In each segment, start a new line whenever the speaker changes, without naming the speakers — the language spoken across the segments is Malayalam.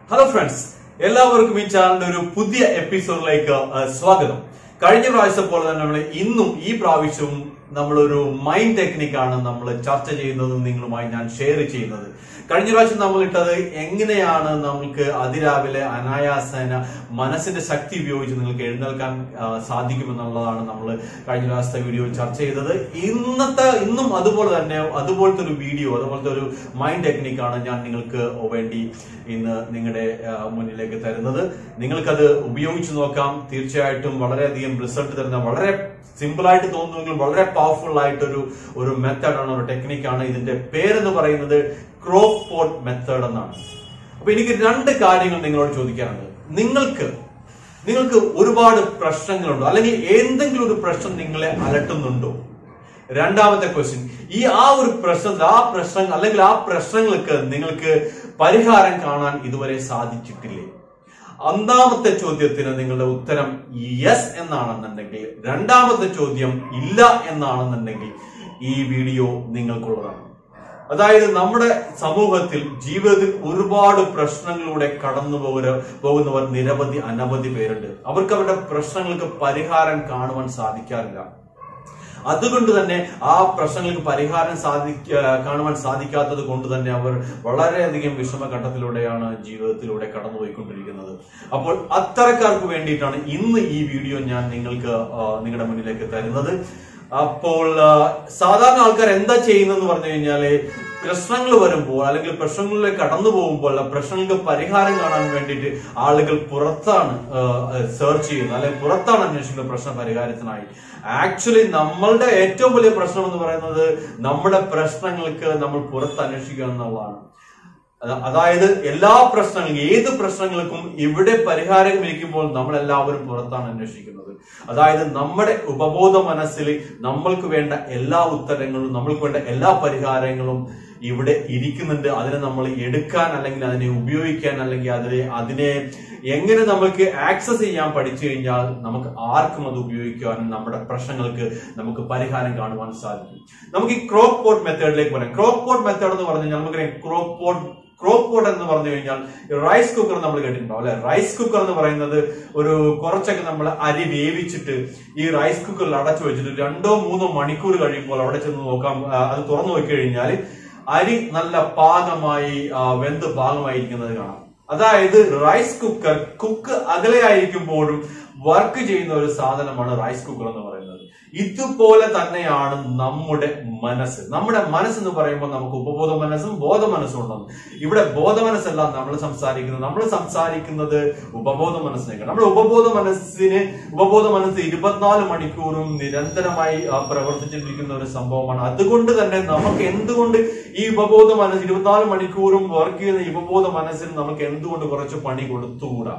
ഹലോ ഫ്രണ്ട്സ് എല്ലാവർക്കും ഈ ചാനലിന്റെ ഒരു പുതിയ എപ്പിസോഡിലേക്ക് ആ, സ്വാഗതം കഴിഞ്ഞ പ്രാവശ്യം പോലെ തന്നെ നമ്മൾ ഇന്നും ഈ പ്രാവശ്യവും നമ്മളൊരു മൈൻഡ് ടെക്നിക്കാണ് നമ്മൾ ചർച്ച ചെയ്യുന്നത് നിങ്ങളുമായി ഞാൻ ഷെയർ ചെയ്യുന്നത് കഴിഞ്ഞ പ്രാവശ്യം നമ്മൾ ഇട്ടത് എങ്ങനെയാണ് നമുക്ക് അതിരാവിലെ അനായാസേന മനസ്സിന്റെ ശക്തി ഉപയോഗിച്ച് നിങ്ങൾക്ക് എഴുന്നേൽക്കാൻ ആ, സാധിക്കുമെന്നുള്ളതാണ് നമ്മൾ കഴിഞ്ഞ പ്രാവശ്യത്തെ വീഡിയോ ചർച്ച ചെയ്തത് ഇന്നത്തെ ഇന്നും അതുപോലെ തന്നെ അതുപോലത്തെ ഒരു വീഡിയോ അതുപോലത്തെ ഒരു മൈൻഡ് ടെക്നിക്കാണ് ഞാൻ നിങ്ങൾക്ക് വേണ്ടി ഇന്ന് നിങ്ങളുടെ ആ, മുന്നിലേക്ക് തരുന്നത് നിങ്ങൾക്കത് ഉപയോഗിച്ച് നോക്കാം തീർച്ചയായിട്ടും വളരെയധികം റിസൾട്ട് തരുന്ന വളരെ സിമ്പിൾ ആയിട്ട് തോന്നുമെങ്കിലും വളരെ പവർഫുൾ ആയിട്ടൊരു ഒരു മെത്തേഡാണ് ഒരു ടെക്നിക്കാണ് ഇതിന്റെ പേരെന്ന് പറയുന്നത് ക്രോപ്പ് പോട്ട് മെത്തേഡ് എന്നാണ് അപ്പൊ എനിക്ക് രണ്ട് കാര്യങ്ങൾ നിങ്ങളോട് ചോദിക്കാനുണ്ട് നിങ്ങൾക്ക് നിങ്ങൾക്ക് ഒരുപാട് പ്രശ്നങ്ങളുണ്ടോ അല്ലെങ്കിൽ എന്തെങ്കിലും ഒരു പ്രശ്നം നിങ്ങളെ അലട്ടുന്നുണ്ടോ രണ്ടാമത്തെ ക്വസ്റ്റ്യൻ ഈ ആ ഒരു പ്രശ്നത്തിൽ ആ പ്രശ്നം അല്ലെങ്കിൽ ആ പ്രശ്നങ്ങൾക്ക് നിങ്ങൾക്ക് പരിഹാരം കാണാൻ ഇതുവരെ സാധിച്ചിട്ടില്ലേ ഒന്നാമത്തെ ചോദ്യത്തിന് നിങ്ങളുടെ ഉത്തരം യെസ് എന്നാണെന്നുണ്ടെങ്കിൽ രണ്ടാമത്തെ ചോദ്യം ഇല്ല എന്നാണെന്നുണ്ടെങ്കിൽ ഈ വീഡിയോ നിങ്ങൾക്കുള്ളതാണ് അതായത് നമ്മുടെ സമൂഹത്തിൽ ജീവിതത്തിൽ ഒരുപാട് പ്രശ്നങ്ങളിലൂടെ കടന്നു പോകര പോകുന്നവർ നിരവധി അനവധി പേരുണ്ട് അവർക്ക് അവരുടെ പ്രശ്നങ്ങൾക്ക് പരിഹാരം കാണുവാൻ സാധിക്കാറില്ല അതുകൊണ്ട് തന്നെ ആ പ്രശ്നങ്ങൾക്ക് പരിഹാരം സാധിക്ക കാണുവാൻ സാധിക്കാത്തത് കൊണ്ട് തന്നെ അവർ വളരെയധികം വിഷമഘട്ടത്തിലൂടെയാണ് ജീവിതത്തിലൂടെ കടന്നുപോയിക്കൊണ്ടിരിക്കുന്നത് അപ്പോൾ അത്തരക്കാർക്ക് വേണ്ടിയിട്ടാണ് ഇന്ന് ഈ വീഡിയോ ഞാൻ നിങ്ങൾക്ക് ആ, നിങ്ങളുടെ മുന്നിലേക്ക് തരുന്നത് അപ്പോൾ ആ, സാധാരണ ആൾക്കാർ എന്താ ചെയ്യുന്നതെന്ന് പറഞ്ഞു കഴിഞ്ഞാല് പ്രശ്നങ്ങൾ വരുമ്പോൾ അല്ലെങ്കിൽ പ്രശ്നങ്ങളിലേക്ക് കടന്നു പോകുമ്പോൾ ആ പ്രശ്നങ്ങൾക്ക് പരിഹാരം കാണാൻ വേണ്ടിയിട്ട് ആളുകൾ പുറത്താണ് സെർച്ച് ചെയ്യുന്നത് അല്ലെങ്കിൽ പുറത്താണ് അന്വേഷിക്കുന്നത് പ്രശ്ന പരിഹാരത്തിനായി ആക്ച്വലി നമ്മളുടെ ഏറ്റവും വലിയ പ്രശ്നം എന്ന് പറയുന്നത് നമ്മുടെ പ്രശ്നങ്ങൾക്ക് നമ്മൾ പുറത്ത് അന്വേഷിക്കുക എന്നുള്ളതാണ് അത- അതായത് എല്ലാ പ്രശ്നങ്ങൾക്കും ഏത് പ്രശ്നങ്ങൾക്കും ഇവിടെ പരിഹാരം ഇരിക്കുമ്പോൾ നമ്മൾ എല്ലാവരും പുറത്താണ് അന്വേഷിക്കുന്നത് അതായത് നമ്മുടെ ഉപബോധ മനസ്സിൽ നമ്മൾക്ക് വേണ്ട എല്ലാ ഉത്തരങ്ങളും നമ്മൾക്ക് വേണ്ട എല്ലാ പരിഹാരങ്ങളും ഇവിടെ ഇരിക്കുന്നുണ്ട് അതിനെ നമ്മൾ എടുക്കാൻ അല്ലെങ്കിൽ അതിനെ ഉപയോഗിക്കാൻ അല്ലെങ്കിൽ അതിനെ അതിനെ എങ്ങനെ നമുക്ക് ആക്സസ് ചെയ്യാൻ പഠിച്ചു കഴിഞ്ഞാൽ നമുക്ക് ആർക്കും അത് ഉപയോഗിക്കുവാനും നമ്മുടെ പ്രശ്നങ്ങൾക്ക് നമുക്ക് പരിഹാരം കാണുവാൻ സാധിക്കും നമുക്ക് ഈ ക്രോപ്പ് പോട്ട് മെത്തേഡിലേക്ക് പറയാം ക്രോപ്പ് പോട്ട് മെത്തേഡ് എന്ന് പറഞ്ഞു കഴിഞ്ഞാൽ നമുക്കറിയാം ക്രോപ്പ് പോട്ട് ക്രോപ്പ് പോട്ട് എന്ന് പറഞ്ഞു കഴിഞ്ഞാൽ റൈസ് കുക്കർ നമ്മൾ കേട്ടിട്ടുണ്ടാവും അല്ലെ റൈസ് കുക്കർ എന്ന് പറയുന്നത് ഒരു കുറച്ചൊക്കെ നമ്മൾ അരി വേവിച്ചിട്ട് ഈ റൈസ് കുക്കറിൽ അടച്ചു വെച്ചിട്ട് രണ്ടോ മൂന്നോ മണിക്കൂർ കഴിയുമ്പോൾ അവിടെ ചെന്ന് നോക്കാം ആ, അത് തുറന്നു നോക്കി കഴിഞ്ഞാൽ അരി നല്ല പാകമായി ആ, വെന്ത് പാകമായിരിക്കുന്നത് കാണാം അതായത് റൈസ് കുക്കർ കുക്ക് അകലെയായിരിക്കുമ്പോഴും വർക്ക് ചെയ്യുന്ന ഒരു സാധനമാണ് റൈസ് കുക്കർ എന്ന് പറയുന്നത് ഇതുപോലെ തന്നെയാണ് നമ്മുടെ മനസ്സ് നമ്മുടെ മനസ്സ് എന്ന് പറയുമ്പോൾ നമുക്ക് ഉപബോധ മനസ്സും ബോധ മനസ്സും ഉണ്ടെന്ന് ഇവിടെ ബോധ മനസ്സല്ല നമ്മൾ സംസാരിക്കുന്നത് നമ്മൾ സംസാരിക്കുന്നത് ഉപബോധ മനസ്സിനേക്കാണ് നമ്മുടെ ഉപബോധ മനസ്സിന് ഉപബോധ മനസ്സ് ഇരുപത്തിനാല് മണിക്കൂറും നിരന്തരമായി ആ, പ്രവർത്തിച്ചിരിക്കുന്ന ഒരു സംഭവമാണ് അതുകൊണ്ട് തന്നെ നമുക്ക് എന്തുകൊണ്ട് ഈ ഉപബോധ മനസ്സ് ഇരുപത്തിനാല് മണിക്കൂറും വർക്ക് ചെയ്യുന്ന ഈ ഉപബോധ മനസ്സിന് നമുക്ക് എന്തുകൊണ്ട് കുറച്ച് പണി കൊടുത്തുകൂടാ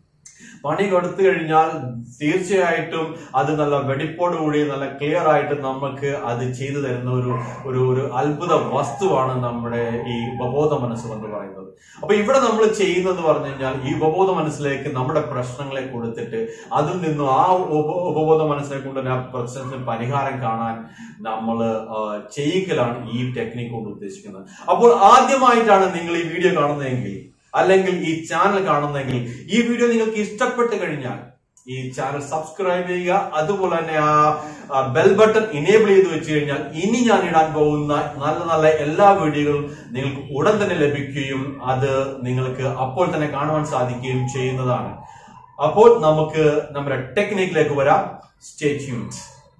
പണി കൊടുത്തു കഴിഞ്ഞാൽ തീർച്ചയായിട്ടും അത് നല്ല വെടിപ്പോടുകൂടി നല്ല ക്ലിയർ ആയിട്ട് നമുക്ക് അത് ചെയ്തു തരുന്ന ഒരു ഒരു ഒരു അത്ഭുത വസ്തുവാണ് നമ്മുടെ ഈ ഉപബോധ മനസ്സ് എന്ന് പറയുന്നത് അപ്പൊ ഇവിടെ നമ്മൾ ചെയ്യുന്നത് പറഞ്ഞു കഴിഞ്ഞാൽ ഈ ഉപബോധ മനസ്സിലേക്ക് നമ്മുടെ പ്രശ്നങ്ങളെ കൊടുത്തിട്ട് അതിൽ നിന്നും ആ ഉപ- ഉപബോധ മനസ്സിനെ കൊണ്ട് തന്നെ ആ പ്രശ്നത്തിന് പരിഹാരം കാണാൻ നമ്മൾ ചെയ്യിക്കലാണ് ഈ ടെക്നിക്ക് കൊണ്ട് ഉദ്ദേശിക്കുന്നത് അപ്പോൾ ആദ്യമായിട്ടാണ് നിങ്ങൾ ഈ വീഡിയോ കാണുന്നതെങ്കിൽ അല്ലെങ്കിൽ ഈ ചാനൽ കാണുന്നെങ്കിൽ ഈ വീഡിയോ നിങ്ങൾക്ക് ഇഷ്ടപ്പെട്ട് കഴിഞ്ഞാൽ ഈ ചാനൽ സബ്സ്ക്രൈബ് ചെയ്യുക അതുപോലെ തന്നെ ആ ബെൽ ബട്ടൺ ഇനേബിൾ ചെയ്ത് വെച്ച് കഴിഞ്ഞാൽ ഇനി ഞാൻ ഇടാൻ പോകുന്ന നല്ല നല്ല എല്ലാ വീഡിയോകളും നിങ്ങൾക്ക് ഉടൻ തന്നെ ലഭിക്കുകയും അത് നിങ്ങൾക്ക് അപ്പോൾ തന്നെ കാണുവാൻ സാധിക്കുകയും ചെയ്യുന്നതാണ് അപ്പോൾ നമുക്ക് നമ്മുടെ ടെക്നിക്കിലേക്ക് വരാം stay tuned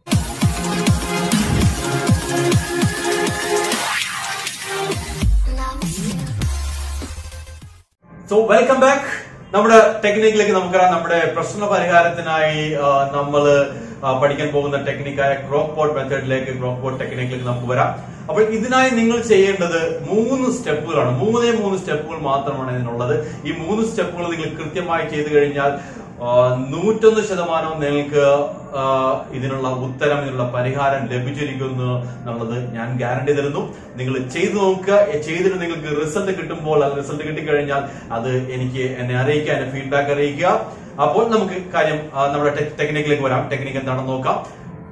so welcome back നമ്മുടെ ടെക്നിക്കിലേക്ക് നമുക്കറിയാം നമ്മുടെ പ്രശ്ന പരിഹാരത്തിനായി നമ്മൾ പഠിക്കാൻ പോകുന്ന ടെക്നിക്കായ ക്രോപ്പ് പോട്ട് മെത്തേഡിലേക്ക് ക്രോപ്പ് പോട്ട് ടെക്നിക്കിലേക്ക് നമുക്ക് വരാം അപ്പോൾ ഇതിനായി നിങ്ങൾ ചെയ്യേണ്ടത് മൂന്ന് സ്റ്റെപ്പുകളാണ് മൂന്നേ മൂന്ന് സ്റ്റെപ്പുകൾ മാത്രമാണ് ഇതിനുള്ളത് ഈ മൂന്ന് സ്റ്റെപ്പുകൾ നിങ്ങൾ കൃത്യമായി ചെയ്തു കഴിഞ്ഞാൽ ആ, നൂറ്റൊന്ന് ശതമാനവും നിങ്ങൾക്ക് ആ, ഇതിനുള്ള ഉത്തരം ഇതിനുള്ള പരിഹാരം ലഭിച്ചിരിക്കുന്നു എന്നുള്ളത് ഞാൻ ഗ്യാരണ്ടി തരുന്നു നിങ്ങൾ ചെയ്തു നോക്കുക എ- ചെയ്തിട്ട് നിങ്ങൾക്ക് റിസൾട്ട് കിട്ടുമ്പോൾ ആ റിസൾട്ട് കിട്ടിക്കഴിഞ്ഞാൽ അത് എനിക്ക് എന്നെ അറിയിക്കുക എന്നെ ഫീഡ്ബാക്ക് അറിയിക്കുക അപ്പോൾ നമുക്ക് കാര്യം ആ, നമ്മുടെ ടെക്നിക്കിലേക്ക് വരാം ടെക്നിക്ക് എന്താണെന്ന് നോക്കാം ദ-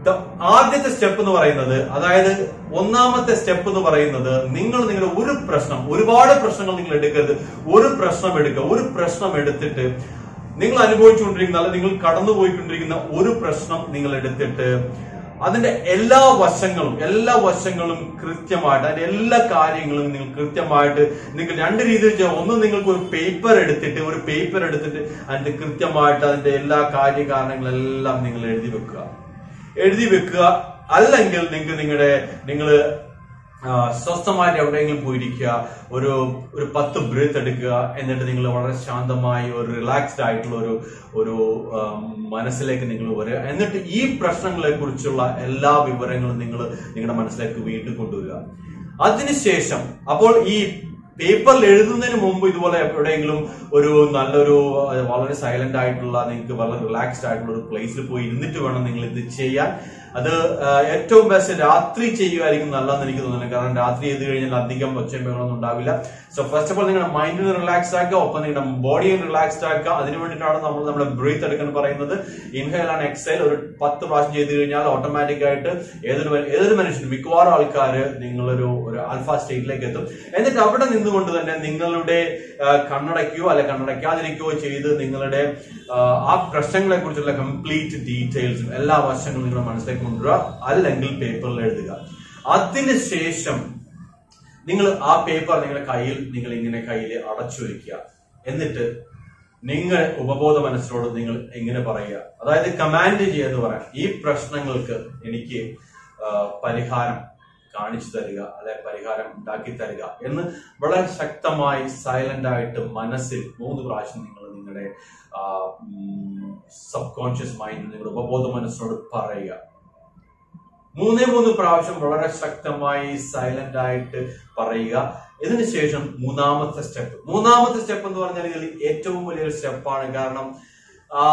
ആദ്യത്തെ സ്റ്റെപ്പ് എന്ന് പറയുന്നത് അതായത് ഒന്നാമത്തെ സ്റ്റെപ്പ് എന്ന് പറയുന്നത് നിങ്ങൾ നിങ്ങളുടെ ഒരു പ്രശ്നം ഒരുപാട് പ്രശ്നങ്ങൾ നിങ്ങൾ എടുക്കരുത് ഒരു പ്രശ്നം എടുക്കുക ഒരു പ്രശ്നം എടുത്തിട്ട് നിങ്ങൾ അനുഭവിച്ചുകൊണ്ടിരിക്കുന്ന അല്ലെങ്കിൽ നിങ്ങൾ കടന്നുപോയിക്കൊണ്ടിരിക്കുന്ന ഒരു പ്രശ്നം നിങ്ങൾ എടുത്തിട്ട് അതിന്റെ എല്ലാ വശങ്ങളും എല്ലാ വശങ്ങളും കൃത്യമായിട്ട് അതിന്റെ എല്ലാ കാര്യങ്ങളും നിങ്ങൾ കൃത്യമായിട്ട് നിങ്ങൾ രണ്ട് രീതിയിൽ ചെയ്യാം ഒന്ന് നിങ്ങൾക്ക് ഒരു പേപ്പർ എടുത്തിട്ട് ഒരു പേപ്പർ എടുത്തിട്ട് അതിന്റെ കൃത്യമായിട്ട് അതിന്റെ എല്ലാ കാര്യകാരണങ്ങളെല്ലാം നിങ്ങൾ എഴുതി വെക്കുക എഴുതി വെക്കുക അല്ലെങ്കിൽ നിങ്ങൾക്ക് നിങ്ങളുടെ നിങ്ങൾ സ്വസ്ഥമായിട്ട് എവിടെയെങ്കിലും പോയിരിക്കുക ഒരു ഒരു പത്ത് ബ്രീത്ത് എടുക്കുക എന്നിട്ട് നിങ്ങൾ വളരെ ശാന്തമായി ഒരു റിലാക്സ്ഡ് ആയിട്ടുള്ള ഒരു ഒരു ആ, മനസ്സിലേക്ക് നിങ്ങൾ വരിക എന്നിട്ട് ഈ പ്രശ്നങ്ങളെ കുറിച്ചുള്ള എല്ലാ വിവരങ്ങളും നിങ്ങൾ നിങ്ങളുടെ മനസ്സിലേക്ക് വീണ്ടും കൊണ്ടുവരിക അതിനുശേഷം അപ്പോൾ ഈ പേപ്പറിൽ എഴുതുന്നതിന് മുമ്പ് ഇതുപോലെ എവിടെയെങ്കിലും ഒരു നല്ലൊരു ആ, വളരെ സൈലന്റ് ആയിട്ടുള്ള നിങ്ങൾക്ക് വളരെ റിലാക്സ്ഡ് ആയിട്ടുള്ള ഒരു പ്ലേസിൽ പോയി ഇരുന്നിട്ട് വേണം നിങ്ങൾ ഇത് ചെയ്യാൻ അത് ആ, ഏറ്റവും ബെസ്റ്റ് രാത്രി ചെയ്യുമായിരിക്കും നല്ലതെന്ന് എനിക്ക് തോന്നുന്നു കാരണം രാത്രി ചെയ്ത് കഴിഞ്ഞാൽ അധികം ഒച്ചയും ബഹളമൊന്നും ഉണ്ടാവില്ല സോ ഫസ്റ്റ് ഓഫ് ഓൾ നിങ്ങളുടെ മൈൻഡിന് റിലാക്സ് ആക്കുക ഒപ്പം നിങ്ങളുടെ ബോഡിയെ റിലാക്സ്ഡ് ആക്കുക അതിന് വേണ്ടിയിട്ടാണ് നമ്മൾ നമ്മുടെ ബ്രീത്ത് എടുക്കാൻ പറയുന്നത് ഇൻഹേൽ ആൻഡ് എക്സൈൽ ഒരു പത്ത് പ്രാവശ്യം ചെയ്ത് കഴിഞ്ഞാൽ ഓട്ടോമാറ്റിക് ആയിട്ട് ഏതൊരു മ- ഏതൊരു മനുഷ്യനും മിക്കവാറും ആൾക്കാർ നിങ്ങളൊരു ഒരു ആൽഫ സ്റ്റേറ്റിലേക്ക് എത്തും എന്നിട്ട് അവിടെ നിന്നുകൊണ്ട് തന്നെ നിങ്ങളുടെ ആ, കണ്ണടയ്ക്കുകയോ അല്ലെ കണ്ണടയ്ക്കാതിരിക്കുകയോ ചെയ്ത് നിങ്ങളുടെ ആ, ആ പ്രശ്നങ്ങളെ കുറിച്ചുള്ള കംപ്ലീറ്റ് ഡീറ്റെയിൽസും എല്ലാ വശങ്ങളും നിങ്ങളുടെ മനസ്സിലേക്ക് കൊണ്ടുവരിക അല്ലെങ്കിൽ പേപ്പറിൽ എഴുതുക അതിനുശേഷം നിങ്ങൾ ആ പേപ്പർ നിങ്ങളുടെ കയ്യിൽ നിങ്ങൾ ഇങ്ങനെ കയ്യിൽ അടച്ചു വയ്ക്കുക എന്നിട്ട് നിങ്ങൾ ഉപബോധ മനസ്സിനോട് നിങ്ങൾ ഇങ്ങനെ പറയുക അതായത് കമാൻഡ് ചെയ്യുക എന്ന് പറയാം ഈ പ്രശ്നങ്ങൾക്ക് എനിക്ക് ആ, പരിഹാരം കാണിച്ചു തരിക അല്ലെ പരിഹാരം ഉണ്ടാക്കി തരിക എന്ന് വളരെ ശക്തമായി സൈലന്റ് ആയിട്ട് മനസ്സിൽ മൂന്ന് പ്രാവശ്യം നിങ്ങൾ നിങ്ങളുടെ സബ് കോൺഷ്യസ് മൈൻഡ് നിങ്ങളുടെ ഉപബോധ മനസ്സിനോട് പറയുക മൂന്നേ മൂന്ന് പ്രാവശ്യം വളരെ ശക്തമായി സൈലന്റ് ആയിട്ട് പറയുക ഇതിനുശേഷം മൂന്നാമത്തെ സ്റ്റെപ്പ് മൂന്നാമത്തെ സ്റ്റെപ്പ് എന്ന് പറഞ്ഞാൽ ഇതിൽ ഏറ്റവും വലിയൊരു സ്റ്റെപ്പാണ് കാരണം ആ,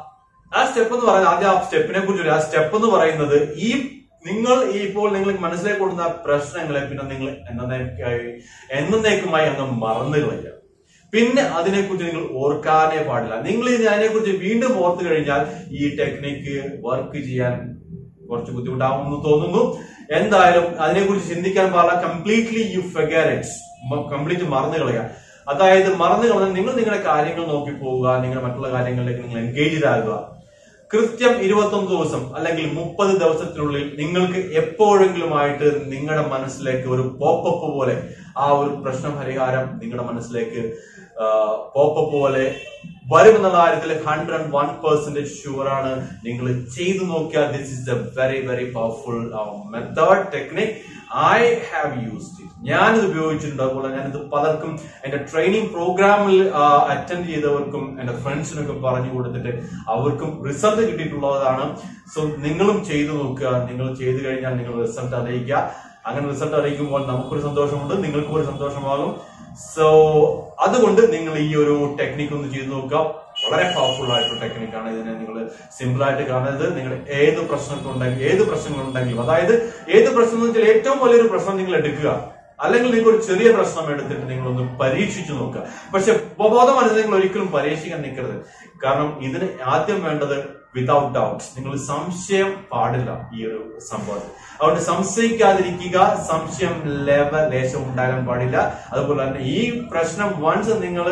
ആ സ്റ്റെപ്പ് എന്ന് പറയുന്നത് ആദ്യം ആ സ്റ്റെപ്പിനെ കുറിച്ച് ആ സ്റ്റെപ്പ് എന്ന് പറയുന്നത് ഈ നിങ്ങൾ ഈ ഇപ്പോൾ നിങ്ങൾ മനസ്സിലേക്ക് കൊടുക്കുന്ന പ്രശ്നങ്ങളെ പിന്നെ നിങ്ങൾ എന്നേക്കായി എന്നേക്കുമായി അങ്ങ് മറന്നു കളയുക പിന്നെ അതിനെക്കുറിച്ച് നിങ്ങൾ ഓർക്കാനേ പാടില്ല നിങ്ങൾ ഇനി അതിനെക്കുറിച്ച് വീണ്ടും ഓർത്തു കഴിഞ്ഞാൽ ഈ ടെക്നിക്ക് വർക്ക് ചെയ്യാൻ കുറച്ച് ബുദ്ധിമുട്ടാവുമെന്ന് തോന്നുന്നു എന്തായാലും അതിനെക്കുറിച്ച് ചിന്തിക്കാൻ പാടില്ല completely you forget it complete മറന്നു കളയുക അതായത് മറന്നു കളഞ്ഞാൽ നിങ്ങൾ നിങ്ങളുടെ കാര്യങ്ങൾ നോക്കി പോവുക നിങ്ങളുടെ മറ്റുള്ള കാര്യങ്ങളിലേക്ക് നിങ്ങൾ എൻഗേജ്ഡ് ആകുക കൃത്യം ഇരുപത്തൊന്ന് ദിവസം അല്ലെങ്കിൽ മുപ്പത് ദിവസത്തിനുള്ളിൽ നിങ്ങൾക്ക് എപ്പോഴെങ്കിലുമായിട്ട് നിങ്ങളുടെ മനസ്സിലേക്ക് ഒരു പോപ്പപ്പ് പോലെ ആ ഒരു പ്രശ്ന പരിഹാരം നിങ്ങളുടെ മനസ്സിലേക്ക് പോപ്പപ്പ് പോലെ വരുമെന്നുള്ള കാര്യത്തിൽ hundred and one percentage sure ആണ് നിങ്ങൾ ചെയ്തു നോക്കിയാൽ this is a very very powerful method technique I have used it ഞാനിത് ഉപയോഗിച്ചിട്ടുണ്ട് അതുപോലെ ഞാനിത് പലർക്കും എന്റെ ട്രെയിനിങ് പ്രോഗ്രാമിൽ അറ്റൻഡ് ചെയ്തവർക്കും എന്റെ ഫ്രണ്ട്സിനൊക്കെ പറഞ്ഞു കൊടുത്തിട്ട് അവർക്കും റിസൾട്ട് കിട്ടിയിട്ടുള്ളതാണ് സോ നിങ്ങളും ചെയ്തു നോക്കുക നിങ്ങൾ ചെയ്തു കഴിഞ്ഞാൽ നിങ്ങൾ റിസൾട്ട് അറിയിക്കുക അങ്ങനെ റിസൾട്ട് അറിയിക്കുമ്പോൾ നമുക്കൊരു സന്തോഷമുണ്ട് നിങ്ങൾക്കും ഒരു സന്തോഷമാകും സോ അതുകൊണ്ട് നിങ്ങൾ ഈ ഒരു ടെക്നിക്ക് ഒന്ന് ചെയ്തു നോക്കുക വളരെ പവർഫുൾ ആയിട്ടുള്ള ടെക്നിക്കാണ് ഇതിനെ നിങ്ങൾ സിമ്പിൾ ആയിട്ട് കാണരുത് നിങ്ങളുടെ ഏത് പ്രശ്നങ്ങളുണ്ടെങ്കിൽ ഏത് പ്രശ്നങ്ങളുണ്ടെങ്കിലും അതായത് ഏത് പ്രശ്നം എന്ന് വെച്ചാൽ ഏറ്റവും വലിയൊരു പ്രശ്നം നിങ്ങൾ എടുക്കുക അല്ലെങ്കിൽ നിങ്ങൾക്ക് ഒരു ചെറിയ പ്രശ്നം എടുത്തിട്ട് നിങ്ങളൊന്ന് പരീക്ഷിച്ചു നോക്കുക പക്ഷെ ഉപബോധ മനസ്സിൽ നിങ്ങൾ ഒരിക്കലും പരീക്ഷിക്കാൻ നിൽക്കരുത് കാരണം ഇതിന് ആദ്യം വേണ്ടത് വിതൗട്ട് ഡൗട്ട് നിങ്ങൾ സംശയം പാടില്ല ഈ ഒരു സംഭവത്തിൽ അതുകൊണ്ട് സംശയിക്കാതിരിക്കുക സംശയം ലേവ ലേശം ഉണ്ടാകാൻ പാടില്ല അതുപോലെ തന്നെ ഈ പ്രശ്നം വൺസ് നിങ്ങൾ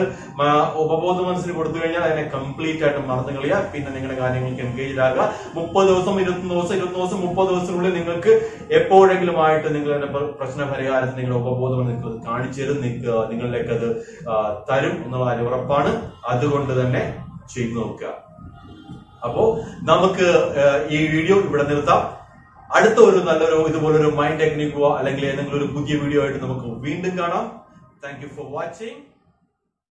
ഉപബോധ മനസ്സിന് കൊടുത്തു കഴിഞ്ഞാൽ അതിനെ കംപ്ലീറ്റ് ആയിട്ട് മറന്നു കളയുക പിന്നെ നിങ്ങളുടെ കാര്യങ്ങൾക്ക് എൻഗേജ് ആകുക മുപ്പത് ദിവസം ഇരുപത്തൊന്ന് ദിവസം ഇരുപത്തി ദിവസം മുപ്പത് ദിവസത്തിനുള്ളിൽ നിങ്ങൾക്ക് എപ്പോഴെങ്കിലും ആയിട്ട് നിങ്ങളുടെ പ്ര- പ്രശ്ന പരിഹാരത്തിന് നിങ്ങളുടെ ഉപബോധം നിങ്ങൾക്ക് അത് കാണിച്ചു തരും നിങ്ങൾക്ക് നിങ്ങളിലേക്ക് അത് ആ, തരും എന്നുള്ള കാര്യം ഉറപ്പാണ് അതുകൊണ്ട് തന്നെ ചെയ്തു നോക്കുക അപ്പോ നമുക്ക് ഏഹ്, ഈ വീഡിയോ ഇവിടെ നിർത്താം അടുത്ത ഒരു നല്ലൊരു ഇതുപോലൊരു മൈൻഡ് ടെക്നിക്കോ അല്ലെങ്കിൽ ഏതെങ്കിലും ഒരു പുതിയ വീഡിയോ ആയിട്ട് നമുക്ക് വീണ്ടും കാണാം താങ്ക് യു ഫോർ വാച്ചിങ്